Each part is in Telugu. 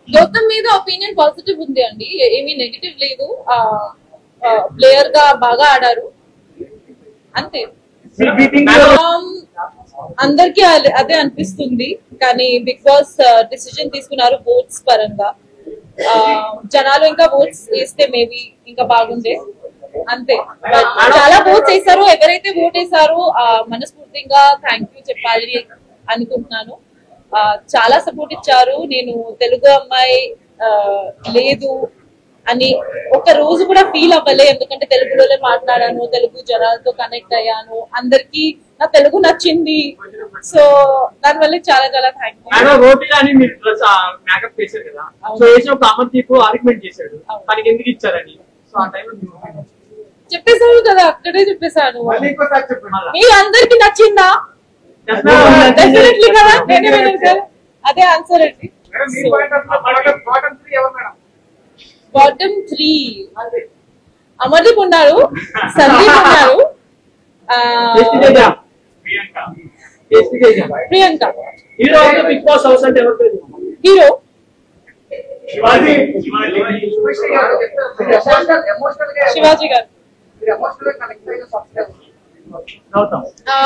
గౌతమ్ మీద ఒపీనియన్ పాజిటివ్ ఉంది అండి ఏమీ నెగిటివ్ లేదు ప్లేయర్ గా బాగా ఆడారు అంతే Um, అందరికీ అదే- అదే అనిపిస్తుంది కానీ బిగ్ బాస్ డిసిజన్ తీసుకున్నారు ఓట్స్ పరంగా Uh, జనాలు ఇంకా ఓట్స్ వేస్తే మేబీ ఇంకా బాగుండే అంతే But చాలా ఓట్స్ వేసారు ఎవరైతే ఓట్ వేసారో uh, మనస్ఫూర్తిగా థ్యాంక్ యూ చెప్పాలి అనుకుంటున్నాను Uh, చాలా సపోర్ట్ ఇచ్చారు నేను తెలుగు అమ్మాయి uh, లేదు అని ఒక రోజు కూడా ఫీల్ అవ్వలే ఎందుకంటే తెలుగులోనే మాట్లాడాను తెలుగు జనాలతో కనెక్ట్ అయ్యాను అందరికి నా తెలుగు నచ్చింది సో దానివల్ల చాలా చాలా థ్యాంక్ ఆయన రోటీ అని మీరు డ్రెస్ మేకప్ చేశారు కదా అవును. సో వేసినప్పుడు అమర్దీప్ ఆర్గ్యుమెంట్ చేశాడు అవును. తనకి ఎందుకు ఇచ్చారని సో ఆ టైంలో మీరు opinion చెప్పేశాను కదా అక్కడే చెప్పేశాను మళ్ళీ ఇంకోసారి చెప్పండి మళ్ళా. మీ అందరికి నచ్చిందా డెఫినెట్లీ కదా నేనే విన్నాను కదా అదే ఆన్సర్ అండి మేడం మీ point of bottom bottom three ఎవరు మేడం బాటమ్ త్రీ అమర్దీప్ ఉన్నారు సందీప్ ఉన్నారు ఆ, tasty Teja tasty Teja Priyanka hero of Bigg Boss house అంటే ఎవరు పేరు హీరో శివాజీ శివశ్రీ గారు ఎమోషనల్ ఎమోషనల్ గా శివాజీ గారు మీరు ఎమోషనల్ గా కనెక్ట్ అయిన సబ్స్క్రైబర్ గౌతమ్ ఆ,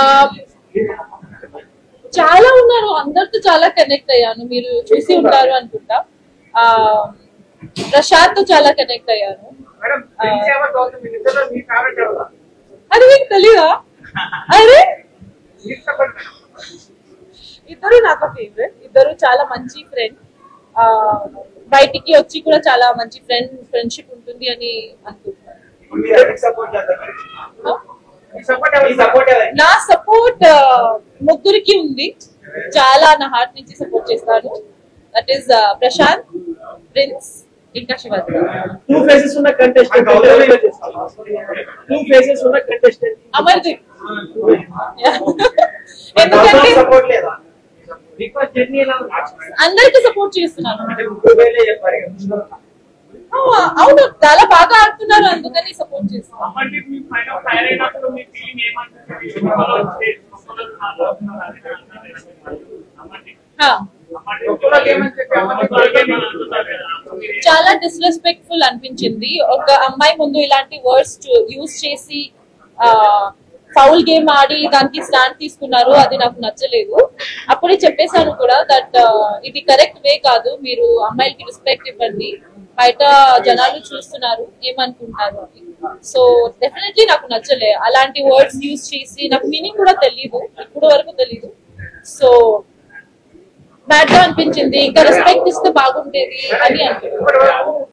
చాలా ఉన్నారు అందరితో చాలా కనెక్ట్ అయ్యాను మీరు చూసి ఉంటారు అనుకుంటా ఆ ప్రశాంత్ తో చాలా కనెక్ట్ అయ్యాను మేడం ప్రిన్స్ ఎవరు గౌతమ్ మీ ఇద్దరు మీ ఫేవరెట్ ఎవరు అది మీకు తెలీదా అరే మీరు చెప్పండి మేడం ఇద్దరు నాకు ఫేవరెట్ ఇద్దరు చాలా మంచి ఫ్రెండ్ ఆ బయటికి వచ్చి కూడా చాలా మంచి ఫ్రెండ్ ఫ్రెండ్షిప్ ఉంటుంది అని అనుకుంటున్నాను సపోర్ట్ చేస్తారు ఆ? మీ సపోర్ట్ ఎవరు సపోర్ట్ ఎవరు నా సపోర్ట్ ముగ్గురికి ఉంది చాలా నా హార్ట్ నుంచి సపోర్ట్ చేస్తాను దట్ ఈస్ ప్రశాంత్ ప్రిన్స్ ఇంకా శివాజీ టూ ఫేసెస్ ఉన్న కంటెస్టెంట్ టూ ఫేసెస్ ఉన్న కంటెస్టెంట్ అమర్దీప్ ఎందుకంటే సపోర్ట్ లేదా బిగ్ బాస్ జర్నీ ఎలా ఉంది? అందరికి సపోర్ట్ చేస్తున్నాను వేలే చెప్పారు కదా. ఆ, అవును చాలా బాగా ఆడుతున్నారు అందుకని సపోర్ట్ చేస్తున్నాను అమర్దీప్ మీ పైన ఫైర్ అయినప్పుడు మీ ఫీలింగ్ ఏమంటుంది ఒక్కొక్కరు వస్తే ఒక్కొక్కరు మాట్లాడుతున్నారు అది అమర్దీప్ హా. ఒక్కొక్కరికి ఏమని చెప్పి అమర్దీప్ ఒక్కొక్కరికి ఏమని అంటున్నారు కదా. అప్పుడు మీరు ఏం- చాలా డిస్రెస్పెక్ట్ఫుల్ అనిపించింది ఒక అమ్మాయి ముందు ఇలాంటి వర్డ్స్ యూజ్ చేసి ఫౌల్ గేమ్ ఆడి దానికి స్టాండ్ తీసుకున్నారు అది నాకు నచ్చలేదు అప్పుడే చెప్పేశాను కూడా దట్ ఇది కరెక్ట్ వే కాదు మీరు అమ్మాయిలకి రెస్పెక్ట్ ఇవ్వండి బయట జనాలు చూస్తున్నారు ఏమనుకుంటారు అని సో డెఫినెట్లీ నాకు నచ్చలే అలాంటి వర్డ్స్ యూజ్ చేసి నాకు మీనింగ్ కూడా తెలియదు ఇప్పుడు వరకు తెలీదు సో బ్యాడ్ గా అనిపించింది ఇంకా రెస్పెక్ట్ ఇస్తే బాగుండేది అని అనిపించింది ఇప్పటి వరకు